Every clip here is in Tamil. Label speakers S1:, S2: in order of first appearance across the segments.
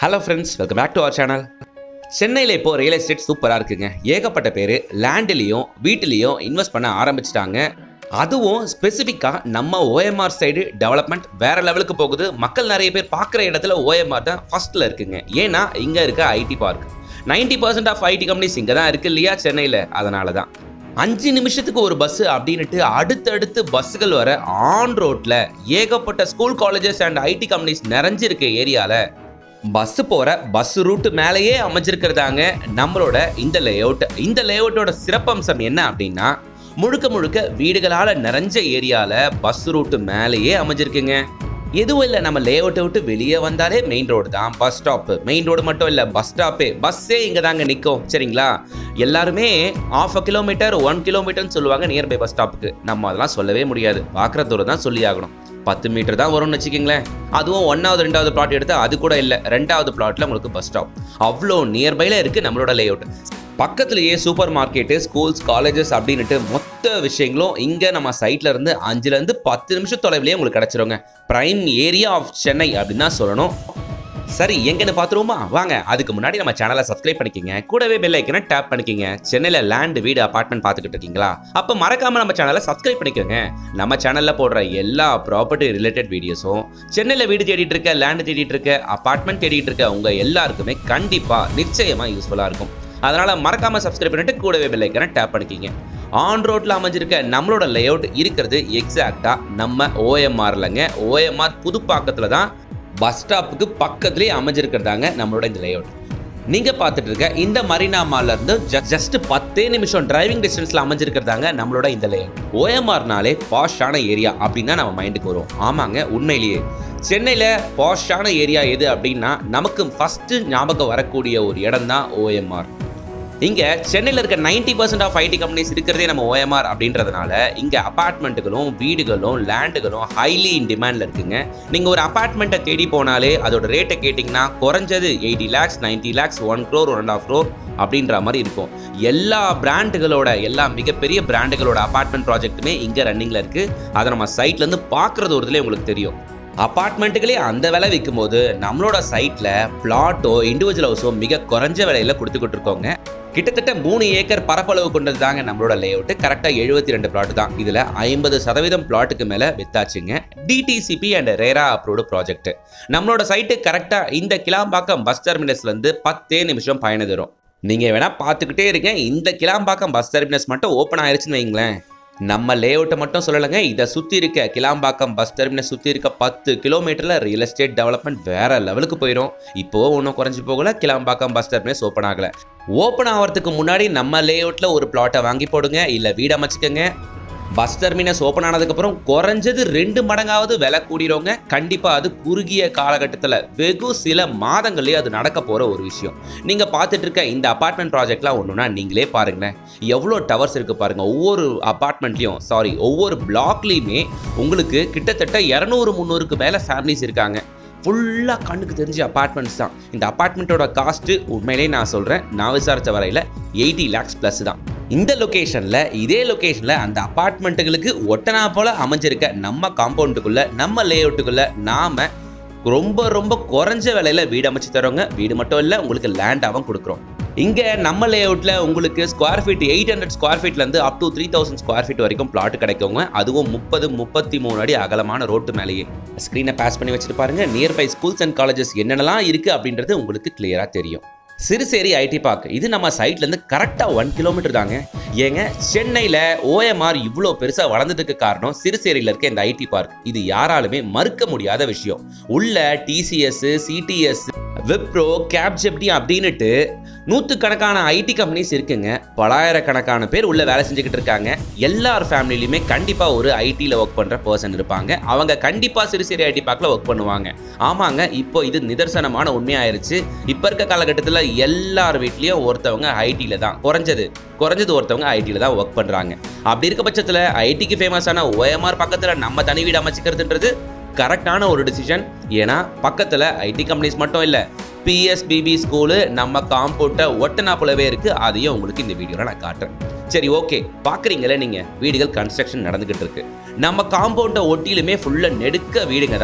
S1: hello friends welcome back to our channel சென்னையில் இப்போ ரியல் எஸ்டேட் சூப்பராக இருக்குங்க ஏகப்பட்ட பேர் லேண்ட்லேயும் வீட்டிலையும் இன்வெஸ்ட் பண்ண ஆரம்பிச்சிட்டாங்க அதுவும் ஸ்பெசிஃபிக்காக நம்ம ஓஎம்ஆர் சைடு டெவலப்மெண்ட் வேற லெவலுக்கு போகுது மக்கள் நிறைய பேர் பார்க்குற இடத்துல ஓஎம்ஆர் தான் ஃபர்ஸ்ட்ல இருக்குங்க ஏன்னா இங்கே இருக்க IT park 90% percent of IT companies இங்கே தான் இருக்கு இல்லையா சென்னையில் அதனால தான் அஞ்சு நிமிஷத்துக்கு ஒரு பஸ் அப்படின்னுட்டு அடுத்தடுத்து பஸ்ஸுகள் வர ஆன் ரோட்ல ஏகப்பட்ட school colleges and IT companies நிறைஞ்சிருக்க ஏரியால பஸ் போற பஸ் ரூட் மேலேயே அமைஞ்சிருக்கிறதாங்க நம்மளோட இந்த லேஅவுட் இந்த லேஅவுட்டோட சிறப்பம்சம் என்ன அப்படின்னா முழுக்க முழுக்க வீடுகளால நிறைஞ்ச ஏரியால பஸ் ரூட் மேலேயே அமைஞ்சிருக்குங்க எதுவும் இல்லை நம்ம லேஅவுட்டை விட்டு வெளியே வந்தாலே மெயின் ரோடு தான் பஸ் ஸ்டாப்பு மெயின் ரோடு மட்டும் இல்லை பஸ் ஸ்டாப்பே பஸ்ஸே இங்கே தாங்க நிற்கும் சரிங்களா எல்லாருமே ஆஃப் அ கிலோமீட்டர் ஒன் கிலோமீட்டர்னு சொல்லுவாங்க நியர்பை பஸ் ஸ்டாப்புக்கு நம்ம அதெல்லாம் சொல்லவே முடியாது பார்க்குற தூரம் தான் சொல்லி ஆகணும் பத்து மீட்டர் தான் வரும்னு வச்சுக்கிங்களேன் அதுவும் ஒன்றாவது ரெண்டாவது பிளாட் எடுத்து அது கூட இல்லை ரெண்டாவது பிளாட்டில் உங்களுக்கு பஸ் ஸ்டாப் அவ்வளோ நியர்பையில் இருக்குது நம்மளோட லேஅவுட் பக்கத்துலேயே சூப்பர் மார்க்கெட்டு ஸ்கூல்ஸ் காலேஜஸ் அப்படின்னுட்டு மொத்த விஷயங்களும் இங்கே நம்ம சைட்ல இருந்து அஞ்சுலேருந்து பத்து நிமிஷம் தொலைவிலேயே உங்களுக்கு கிடச்சிருங்க ப்ரைம் ஏரியா ஆஃப் சென்னை அப்படின்னு தான் சொல்லணும் சரி எங்கன்னு பார்த்துருவோமா வாங்க அதுக்கு முன்னாடி நம்ம சேனலை சப்ஸ்கிரைப் பண்ணிக்கங்க கூடவே பெல் ஐக்கனை டேப் பண்ணிக்கங்க சென்னையில் லேண்ட் வீடு அபார்ட்மெண்ட் பார்த்துக்கிட்டு இருக்கீங்களா அப்போ மறக்காம நம்ம சேனலை சப்ஸ்கிரைப் பண்ணிக்கோங்க நம்ம சேனலில் போடுற எல்லா ப்ராப்பர்ட்டி ரிலேட்டட் வீடியோஸும் சென்னையில் வீடு தேடிட்டு இருக்க லேண்ட் தேடிட்டு இருக்க அபார்ட்மெண்ட் தேடிட்டு இருக்க உங்க எல்லாருக்குமே கண்டிப்பாக நிச்சயமாக யூஸ்ஃபுல்லாக இருக்கும் அதனால மறக்காம சப்ஸ்கிரைப் பண்ணிட்டு கூடவே பெல் ஐக்கனை டேப் பண்ணிக்கிங்க ஆன் ரோட்ல அமைஞ்சிருக்க நம்மளோட லேஅவுட் இருக்கிறது எக்ஸாக்டா நம்ம ஓஎம்ஆர்லங்க ஓஎம்ஆர் புதுப்பாக்கத்துல தான் பஸ் ஸ்டாப்புக்கு பக்கத்துலேயே அமைஞ்சிருக்கிறதாங்க நம்மளோட இந்த லேஅவுட் நீங்க பார்த்துட்டு இருக்க இந்த மரீனா மால்ல இருந்து ஜஸ்ட் பத்தே நிமிஷம் டிரைவிங் டிஸ்டன்ஸ்ல அமைஞ்சிருக்கிறதாங்க நம்மளோட இந்த லேஅவுட் ஓஎம்ஆர்னாலே பாஷான ஏரியா அப்படின்னா நம்ம மைண்டுக்கு வரும் ஆமாங்க உண்மையிலேயே சென்னையில் பாஷான ஏரியா எது அப்படின்னா நமக்கு ஃபர்ஸ்ட் ஞாபகம் வரக்கூடிய ஒரு இடம் தான் ஓஎம்ஆர் இங்கே சென்னையில் இருக்க ninety percent of IT companies இருக்கிறதே நம்ம ஓஎம்ஆர் அப்படின்றதுனால இங்கே அப்பார்ட்மெண்ட்டுகளும் வீடுகளும் லேண்டுகளும் ஹைலி இன் டிமாண்டில் இருக்குங்க நீங்கள் ஒரு அப்பார்ட்மெண்ட்டை தேடி போனாலே அதோட ரேட்டை கேட்டிங்கன்னா குறைஞ்சது eighty lakhs ninety lakhs one crore one and half crore அப்படின்ற மாதிரி இருக்கும் எல்லா பிராண்டுகளோட எல்லா மிகப்பெரிய பிராண்டுகளோட அப்பார்ட்மெண்ட் ப்ராஜெக்ட்டுமே இங்கே ரன்னிங்கில் இருக்குது அதை நம்ம சைட்லேருந்து பார்க்குறது ஒரு இதுலேயே உங்களுக்கு தெரியும் அப்பார்ட்மெண்ட்டுகளே அந்த விலை விற்கும்போது நம்மளோட சைட்டில் பிளாட்டோ இண்டிவிஜுவல் ஹவுஸோ மிக குறைஞ்ச விலையில் கொடுத்துக்கிட்டு இருக்கோங்க கிட்டத்தட்ட மூணு ஏக்கர் பரப்பளவு கொண்டது தாங்க நம்மளோட லேஅவுட் கரெக்டாக எழுபத்தி ரெண்டு பிளாட் தான் இதில் ஐம்பது சதவீதம் பிளாட்டுக்கு மேலே வித்தாச்சுங்க DTCP and RERA approved project நம்மளோட சைட்டு கரெக்டாக இந்த கிளாம்பாக்கம் பஸ் டெர்மினஸ்லேருந்து பத்தே நிமிஷம் பயணம் தரும் நீங்கள் வேணால் பார்த்துக்கிட்டே இருங்க இந்த கிளாம்பாக்கம் பஸ் டெர்மினஸ் மட்டும் ஓப்பன் ஆயிருச்சுன்னு வைங்களேன் நம்ம லேஅவுட்டை மட்டும் சொல்லலைங்க இதை சுற்றி இருக்க கிளாம்பாக்கம் பஸ் டெர்மினஸ் சுற்றி இருக்க பத்து கிலோமீட்டரில் ரியல் எஸ்டேட் டெவலப்மெண்ட் வேற லெவலுக்கு போயிடும் இப்போ ஒன்றும் குறைஞ்சி போகல கிளாம்பாக்கம் பஸ் டெர்மினஸ் ஓப்பன் ஆகலை ஓப்பன் ஆகிறதுக்கு முன்னாடி நம்ம லேஅவுட்டில் ஒரு பிளாட்டை வாங்கி போடுங்க இல்லை வீடு அமைச்சுக்கோங்க பஸ் டெர்மினஸ் ஓப்பன் ஆனதுக்கப்புறம் குறைஞ்சது ரெண்டு மடங்காவது விலை கூடிறவங்க கண்டிப்பாக அது குறுகிய காலகட்டத்தில் வெகு சில மாதங்களே அது நடக்க போகிற ஒரு விஷயம் நீங்கள் பார்த்துட்டு இருக்க இந்த அப்பார்ட்மெண்ட் ப்ராஜெக்ட்லாம் ஒன்றுனா நீங்களே பாருங்களேன் எவ்வளோ டவர்ஸ் இருக்குது பாருங்கள் ஒவ்வொரு அப்பார்ட்மெண்ட்லேயும் சாரி ஒவ்வொரு பிளாக்லேயுமே உங்களுக்கு கிட்டத்தட்ட இரநூறு முந்நூறுக்கு மேலே ஃபேமிலிஸ் இருக்காங்க ஃபுல்லாக கண்ணுக்கு தெரிஞ்ச அப்பார்ட்மெண்ட்ஸ் தான் இந்த அப்பார்ட்மெண்ட்டோட காஸ்ட்டு உண்மையிலே நான் சொல்கிறேன் நான் விசாரித்த வரையில் எயிட்டி லேக்ஸ் ப்ளஸ் தான் இந்த லொக்கேஷனில் இதே லொக்கேஷனில் அந்த அப்பார்ட்மெண்ட்டுகளுக்கு ஒட்டனா போல் அமைஞ்சிருக்க நம்ம காம்பவுண்டுக்குள்ளே நம்ம லேஅவுட்டுக்குள்ளே நாம் ரொம்ப ரொம்ப குறைஞ்ச விலையில் வீடு அமைச்சு தரோங்க வீடு மட்டும் இல்லை உங்களுக்கு லேண்டாகவும் கொடுக்குறோம் இங்கே நம்ம லேஅவுட்டில் உங்களுக்கு square feet eight hundred square ஃபீட்லேருந்து up to three thousand square feet வரைக்கும் பிளாட் கிடைக்குங்க அதுவும் முப்பது முப்பத்தி மூணு அடி அகலமான ரோட்டு மேலேயே ஸ்க்ரீனை பாஸ் பண்ணி வச்சுட்டு பாருங்க நியர்பை ஸ்கூல்ஸ் அண்ட் காலேஜஸ் என்னென்னலாம் இருக்குது அப்படின்றது உங்களுக்கு கிளியராக தெரியும் சிறுசேரி ஐடி பார்க் இது நம்ம சைட்லேருந்து கரெக்டாக ஒன் கிலோமீட்டர் தாங்க ஏங்க சென்னையில் ஓஎம்ஆர் இவ்வளோ பெருசாக வளர்ந்ததுக்கு காரணம் சிறுசேரியில் இருக்க இந்த ஐடி பார்க் இது யாராலுமே மறுக்க முடியாத விஷயம் உள்ள டிசிஎஸ் சிடிஎஸ் விப்ரோ கேப்ஜெப்டி அப்படின்னுட்டு நூற்றுக்கணக்கான ஐடி கம்பெனிஸ் இருக்குங்க பலாயிரக்கணக்கான பேர் உள்ள வேலை செஞ்சுக்கிட்டு இருக்காங்க எல்லார் ஃபேமிலிலையுமே கண்டிப்பாக ஒரு ஐடியில் ஒர்க் பண்ணுற பர்சன் இருப்பாங்க அவங்க கண்டிப்பாக சிறுசேரி ஐடி பார்க்கில் ஒர்க் பண்ணுவாங்க ஆமாங்க இப்போ இது நிதர்சனமான உண்மையாயிருச்சு இப்போ இருக்க காலகட்டத்தில் எல்லார் வீட்லேயும் ஒருத்தவங்க ஐடியில் தான் குறைஞ்சது குறைஞ்சது ஒருத்தவங்க ஐடியில் தான் ஒர்க் பண்ணுறாங்க அப்படி இருக்க பட்சத்தில் ஐடிக்கு ஃபேமஸான ஓஎம்ஆர் பக்கத்தில் நம்ம தனி வீடு அமைச்சிக்கிறதுன்றது கரெக்டான ஒரு டிசிஷன் ஏன்னா பக்கத்தில் ஐடி கம்பெனிஸ் மட்டும் இல்லை பிஎஸ்பிபி ஸ்கூலு நம்ம காம்பவுண்டை ஒட்டனா போலவே இருக்குது அதையும் உங்களுக்கு இந்த வீடியோவில் நான் காட்டுறேன் சரி ஓகே பார்க்குறீங்களே நீங்கள் வீடுகள் கன்ஸ்ட்ரக்ஷன் நடந்துக்கிட்டு இருக்கு நம்ம காம்பவுண்டை ஒட்டிலுமே ஃபுல்லாக நெடுக்க வீடுங்க தான்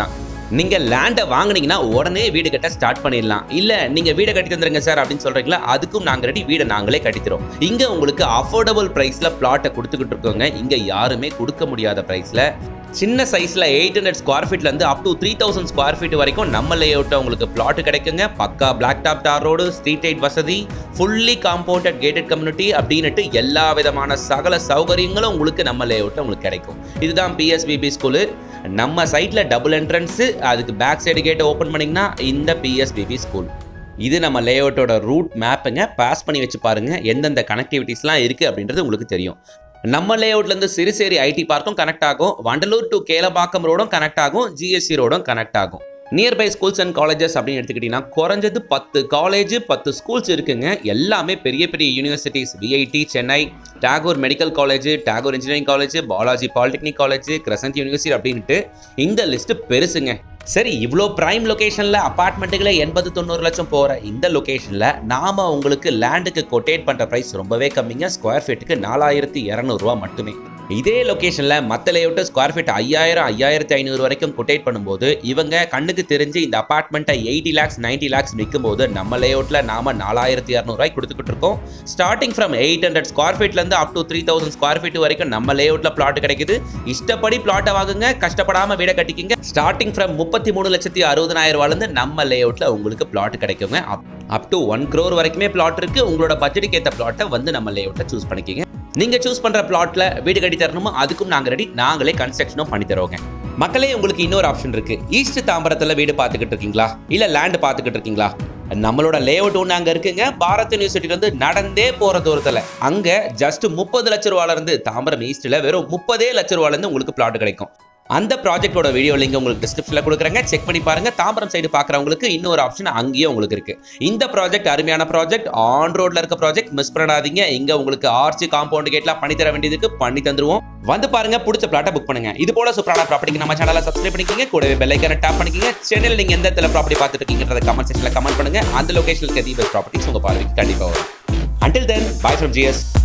S1: நீங்க லேண்டை வாங்குனீங்கன்னா உடனே வீடு கட்ட ஸ்டார்ட் பண்ணிடலாம் இல்ல நீங்க வீடை கட்டி தந்துருங்க சார் அப்படின்னு சொல்றீங்களா அதுக்கும் நாங்க ரெடி வீடை நாங்களே கட்டித்தரோம் இங்க உங்களுக்கு அஃபோர்டபுள் பிரைஸ்ல பிளாட்டை கொடுத்துக்கிட்டு இருக்கோங்க இங்க யாருமே கொடுக்க முடியாத பிரைஸ்ல சின்ன சைஸ்ல எயிட் ஹண்ட்ரட் ஸ்கொயர் ஃபீட்ல இருந்து up to three thousand square feet வரைக்கும் நம்ம லேஅவுட்ல உங்களுக்கு பிளாட் கிடைக்குங்க பக்கா black top tar road street light வசதி ஃபுல்லி காம்பவுண்டட் கேட்டட் கம்யூனிட்டி அப்படின்னுட்டு எல்லா விதமான சகல சௌகரியங்களும் உங்களுக்கு நம்ம லேஅவுட்ல உங்களுக்கு கிடைக்கும் இதுதான் பிஎஸ்பிபி ஸ்கூலு நம்ம சைட்ல டபுள் என்ட்ரன்ஸு அதுக்கு பேக் சைடு கேட்டை ஓப்பன் பண்ணிங்கன்னா இந்த பிஎஸ்பிபி ஸ்கூல் இது நம்ம லேஅவுட்டோட ரூட் மேப்புங்க பாஸ் பண்ணி வச்சு பாருங்க எந்தெந்த கனெக்டிவிட்டிஸ்லாம் இருக்குது அப்படின்றது உங்களுக்கு தெரியும் நம்ம லேஅவுட்லேருந்து சிறுசேரி ஐடி பார்க்கும் கனெக்ட் ஆகும் வண்டலூர் டு கேலபாக்கம் ரோடும் கனெக்ட் ஆகும் ஜிஎஸ்சி ரோடும் கனெக்ட் ஆகும் நியர்பை ஸ்கூல்ஸ் அண்ட் காலேஜஸ் அப்படின்னு எடுத்துக்கிட்டிங்கன்னா குறைஞ்சது பத்து காலேஜ் பத்து ஸ்கூல்ஸ் இருக்குங்க எல்லாமே பெரிய பெரிய universities VIT Chennai Tagore medical college Tagore engineering college Balaji polytechnic college Crescent university அப்படின்ட்டு இந்த லிஸ்ட் பெருசுங்க சரி இவ்வளோ பிரைம் லொகேஷனில் அப்பார்ட்மெண்ட்டுகளே எண்பது தொண்ணூறு லட்சம் போகிற இந்த லொகேஷனில் நாம் உங்களுக்கு லேண்டுக்கு கொட்டேட் பண்ணுற ப்ரைஸ் ரொம்பவே கம்மிங்க ஸ்கொயர் ஃபீட்டுக்கு நாலாயிரத்தி இரநூறுவா மட்டுமே இதே லொகேஷனில் மற்ற லேஅவுட்டு ஸ்கொயர் ஃபீட் ஐயாயிரம் ஐயாயிரத்தி ஐநூறு வரைக்கும் கொட்டேட் பண்ணும்போது இவங்க கண்ணுக்கு தெரிஞ்சு இந்த அப்பார்ட்மெண்ட்டை எயிட்டி லேக்ஸ் நைன்ட்டி லேக்ஸ் விற்கும்போது நம்ம லேஅவுட்டில் நாம நாலாயிரத்தி இரநூறுவாய் கொடுத்துக்கிட்டு இருக்கோம் starting from eight hundred square ஃபீட்லேருந்து up to three thousand square feet வரைக்கும் நம்ம லேஅவுட்டில் பிளாட் கிடைக்குது இஷ்டப்படி பிளாட்டை வாங்குங்க கஷ்டப்படாமல் வீடை கட்டிக்கிங்க ஸ்டார்டிங் ஃப்ரம் முப்பத்தி மூணு லட்சத்தி அறுபதனாயிரம் ரூபாயிலேருந்து நம்ம லேஅவுட்டில் உங்களுக்கு பிளாட் கிடைக்குங்க அப் டு ஒன் க்ரோர் வரைக்குமே பிளாட் இருக்குது உங்களோட பட்ஜெட்டுக்கு ஏற்ற பிளாட்டை வந்து நம்ம லேஅவுட்டில் சூஸ் பண்ணிக்கிங்க நீங்கள் சூஸ் பண்ணுற பிளாட்டில் வீடு கட்டி தரணுமோ அதுக்கும் நாங்கள் ரெடி நாங்களே கன்ஸ்ட்ரக்ஷனும் பண்ணி தரோங்க மக்களே உங்களுக்கு இன்னொரு ஆப்ஷன் இருக்கு ஈஸ்ட் தாம்பரத்தில் வீடு பார்த்துக்கிட்டு இருக்கீங்களா இல்லை லேண்டு பார்த்துக்கிட்டு இருக்கீங்களா நம்மளோட லேஅவுட் ஒன்று அங்கே இருக்குங்க பாரத் யூனிவர்சிட்டிலேருந்து நடந்தே போகிற தூரத்தில் அங்கே ஜஸ்ட் முப்பது லட்ச ரூபாலேருந்து தாம்பரம் ஈஸ்ட்டில் வெறும் முப்பதே லட்ச ரூபாலேருந்து உங்களுக்கு பிளாட் கிடைக்கும் அந்த ப்ராஜெக்டோட வீடியோ லிங்க் உங்களுக்கு டிஸ்கிரிப்ஷனில் கொடுக்குறேங்க செக் பண்ணி பாருங்க தாம்பரம் சைடு பார்க்குறவங்களுக்கு இன்னொரு ஆப்ஷன் அங்கேயும் உங்களுக்கு இருக்கு இந்த ப்ராஜெக்ட் அருமையான ப்ராஜெக்ட் ஆன் ரோட்ல இருக்க ப்ராஜெக்ட் மிஸ் பண்ணாதீங்க இங்க உங்களுக்கு ஆர்ச்சி காம்பவுண்ட் கேட்லாம் பண்ணி தர வேண்டியதுக்கு பண்ணி தந்துருவோம் வந்து பாருங்க பிடிச்ச பிளாட்டை புக் பண்ணுங்க இது போல சூப்பரான ப்ராப்பர்ட்டிக்கு நம்ம சேனலை சப்ஸ்கிரைப் பண்ணிக்கங்க கூடவே பெல் ஐக்கனை டேப் பண்ணிக்கங்க சென்னையில் நீங்க எந்த இடத்துல ப்ராப்பர்ட்டி பார்த்துட்டு இருக்கீங்கன்றத கமெண்ட் செக்ஷனில் கமெண்ட் பண்ணுங்க அந்த லொகேஷனுக்கு எது பெஸ்ட் ப்ராப்பர்ட்டிஸ் உங்க பார்வைக்கு கண்டிப்பாக வரும் until then bye from GS